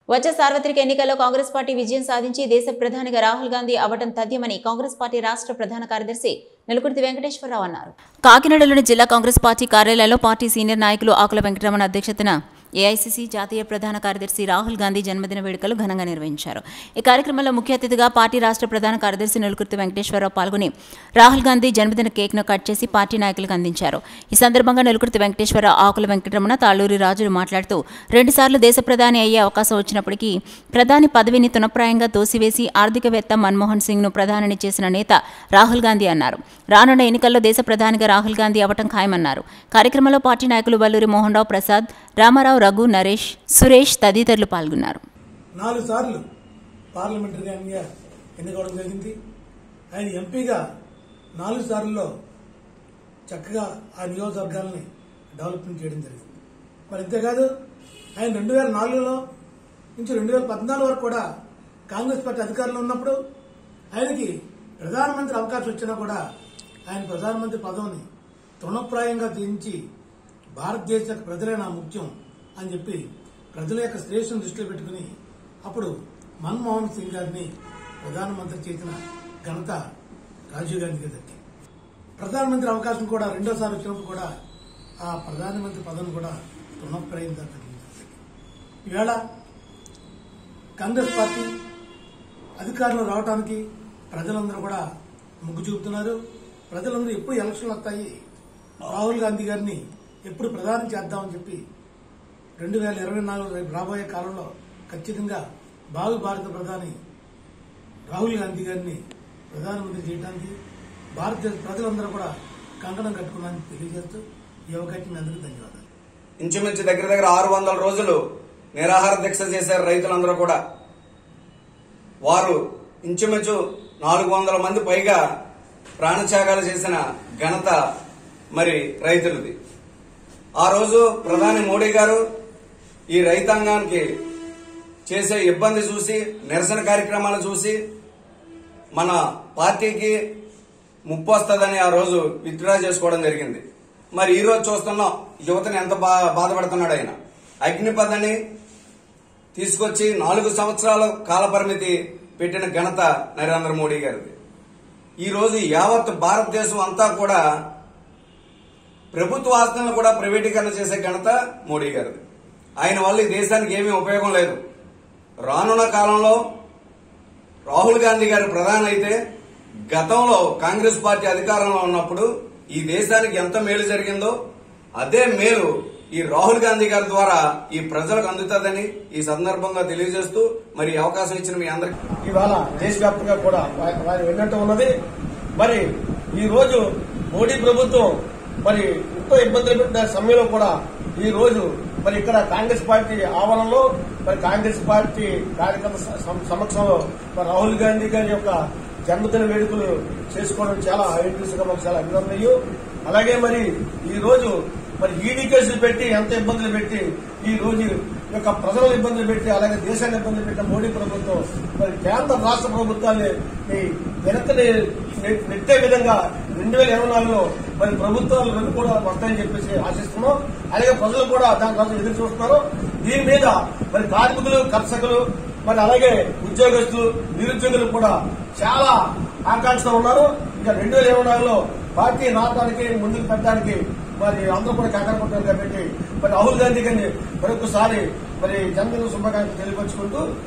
వచ్చే సార్వత్రిక ఎన్నికల్లో కాంగ్రెస్ పార్టీ విజయం సాధించి దేశ ప్రధానిగా రాహుల్ గాంధీ అవటం తథ్యమని కాంగ్రెస్ పార్టీ రాష్ట్ర ప్రధాన కార్యదర్శి నెలకుర్తి వెంకటేశ్వరరావు అన్నారు కాకినాడలోని జిల్లా కాంగ్రెస్ పార్టీ కార్యాలయంలో పార్టీ సీనియర్ నాయకులు ఆకుల వెంకటరమణ అధ్యక్షతన ఏఐసీసీ జాతీయ ప్రధాన కార్యదర్శి రాహుల్ గాంధీ జన్మదిన వేడుకలు ఘనంగా నిర్వహించారు ఈ కార్యక్రమంలో ముఖ్య అతిథిగా పార్టీ రాష్ట్ర ప్రధాన కార్యదర్శి నెలకుర్తి వెంకటేశ్వరరావు పాల్గొని రాహుల్ గాంధీ జన్మదిన కేక్ను కట్ చేసి పార్టీ నాయకులకు అందించారు ఈ సందర్భంగా నెలకుర్తి వెంకటేశ్వరరావు ఆకుల వెంకటరమణ తాళూరి రాజులు మాట్లాడుతూ రెండుసార్లు దేశ ప్రధాని అయ్యే అవకాశం వచ్చినప్పటికీ ప్రధాని పదవిని తునప్రాయంగా తోసివేసి ఆర్థికవేత్త మన్మోహన్ సింగ్ను ప్రధానిని చేసిన నేత రాహుల్ గాంధీ అన్నారు రానున్న ఎన్నికల్లో దేశ ప్రధానిగా రాహుల్ గాంధీ అవటం ఖాయమన్నారు కార్యక్రమంలో పార్టీ నాయకులు వల్లూరి మోహన్ రావు ప్రసాద్ రామారావు రఘు నరేష్ సురేష్ తదితరులు పాల్గొన్నారు నాలుగు సార్లు పార్లమెంటరీగా ఎన్నుకోవడం జరిగింది ఆయన ఎంపీగా నాలుగు సార్లలో చక్కగా ఆ నియోజకవర్గాల్ని డెవలప్మెంట్ చేయడం జరిగింది మరి అంతేకాదు ఆయన రెండు వేల నాలుగులో నుంచి రెండు వేల పద్నాలుగు వరకు కూడా కాంగ్రెస్ పార్టీ అధికారంలో ఉన్నప్పుడు ఆయనకి ప్రధానమంత్రి అవకాశం వచ్చినా కూడా ఆయన ప్రధానమంత్రి పదవిని తృణప్రాయంగా తీయించి భారతదేశ ప్రజలే నా ముఖ్యం అని చెప్పి ప్రజల యొక్క శ్రేయస్సును దృష్టిలో పెట్టుకుని అప్పుడు మన్మోహన్ సింగ్ గారిని ప్రధానమంత్రి చేసిన ఘనత రాజీవ్ గాంధీకి దక్కింది ప్రధానమంత్రి అవకాశం కూడా రెండోసారి వచ్చినప్పుడు కూడా ఆ ప్రధానమంత్రి పదవిని కూడా తృణప్రాయం దక్కింది ఈవేళ కాంగ్రెస్ పార్టీ అధికారంలో రావడానికి ప్రజలందరూ కూడా మొగ్గు చూపుతున్నారు ప్రజలందరూ ఎప్పుడు ఎలక్షన్లు వస్తాయి రాహుల్ గాంధీ గారిని ఎప్పుడు ప్రధాని చేద్దామని చెప్పి రెండు వేల ఇరవై నాలుగు రేపు రాబోయే కాలంలో ఖచ్చితంగా భావి భారత ప్రధాని రాహుల్ గాంధీ గారిని ప్రధానమంత్రి చేయడానికి భారతదేశ ప్రజలందరూ కూడా కంకణం కట్టుకున్నారని తెలియజేస్తూ ఈ అవకాశం మీ అందరికీ ధన్యవాదాలు ఇంచుమించు దగ్గర దగ్గర ఆరు వందల రోజులు నిరాహార దీక్ష చేశారు రైతులందరూ కూడా వారు ఇంచుమించు నాలుగు వందల మంది పైగా ప్రాణత్యాగాలు చేసిన ఘనత మరి రైతులది ఆ రోజు ప్రధాని మోడీ గారు ఈ రైతాంగానికి చేసే ఇబ్బంది చూసి నిరసన కార్యక్రమాలు చూసి మన పార్టీకి ముప్పు వస్తుందని ఆ రోజు విత్డ్రా చేసుకోవడం జరిగింది మరి ఈ రోజు చూస్తున్నాం యువతని ఎంత బా- బాధపడుతున్నాడు ఆయన అగ్నిపథని తీసుకొచ్చి నాలుగు సంవత్సరాల కాల పరిమితి పెట్టిన ఘనత నరేంద్ర మోడీ గారిది ఈ రోజు యావత్ భారతదేశం అంతా కూడా ప్రభుత్వ ఆస్తులను కూడా ప్రైవేటీకరణ చేసే ఘనత మోడీ గారిది ఆయన వల్ల ఈ దేశానికి ఏమీ ఉపయోగం లేదు రానున్న కాలంలో రాహుల్ గాంధీ గారు ప్రధాని అయితే గతంలో కాంగ్రెస్ పార్టీ అధికారంలో ఉన్నప్పుడు ఈ దేశానికి ఎంత మేలు జరిగిందో అదే మేలు ఈ రాహుల్ గాంధీ గారి ద్వారా ఈ ప్రజలకు అందుతుందని ఈ సందర్భంగా తెలియజేస్తూ మరి ఈ అవకాశం ఇచ్చిన మీ అందరికీ ఇవాళ దేశవ్యాప్తంగా కూడా వా- వారి వెన్నట్టు ఉన్నది మరి ఈ రోజు మోడీ ప్రభుత్వం మరి ఎంతో ఇబ్బందులు పెట్టిన సమయంలో కూడా ఈ రోజు మరి ఇక్కడ కాంగ్రెస్ పార్టీ ఆవరణలో మరి కాంగ్రెస్ పార్టీ కార్యకర్త స- సమ- సమక్షంలో మరి రాహుల్ గాంధీ గారి యొక్క జన్మదిన వేడుకలు చేసుకోవడం చాలా ఐడెంటిటీస్గా మాకు చాలా అభినందనీయం అలాగే మరి ఈ రోజు మరి ఈడీ కేసులు పెట్టి ఎంత ఇబ్బందులు పెట్టి ఈ రోజు ఈ యొక్క ప్రజలను ఇబ్బందులు పెట్టి అలాగే దేశాన్ని ఇబ్బందులు పెట్టిన మోడీ ప్రభుత్వం మరి కేంద్ర రాష్ట్ర ప్రభుత్వాన్ని ఈ వెనక్కి నె- నెట్టే విధంగా రెండు వేల ఇరవై నాలుగులో మరి ప్రభుత్వాలు రెండు కూడా వస్తాయని చెప్పేసి ఆశిస్తున్నాం అలాగే ప్రజలు కూడా దాని కోసం ఎదురు చూస్తున్నారు దీని మీద మరి కార్మికులు కర్షకులు మరి అలాగే ఉద్యోగస్తులు నిరుద్యోగులు కూడా చాలా ఆకాంక్ష ఉన్నారు ఇంకా రెండు వేల ఇరవై నాలుగులో పార్టీ నాటడానికి ముందుకు పెట్టడానికి మరి అందరూ కూడా కాకరపడ్డారు కాబట్టి మరి రాహుల్ గాంధీ గారిని మరొకసారి మరి జన్మదిన శుభాకాంక్షలు తెలియపరుచుకుంటూ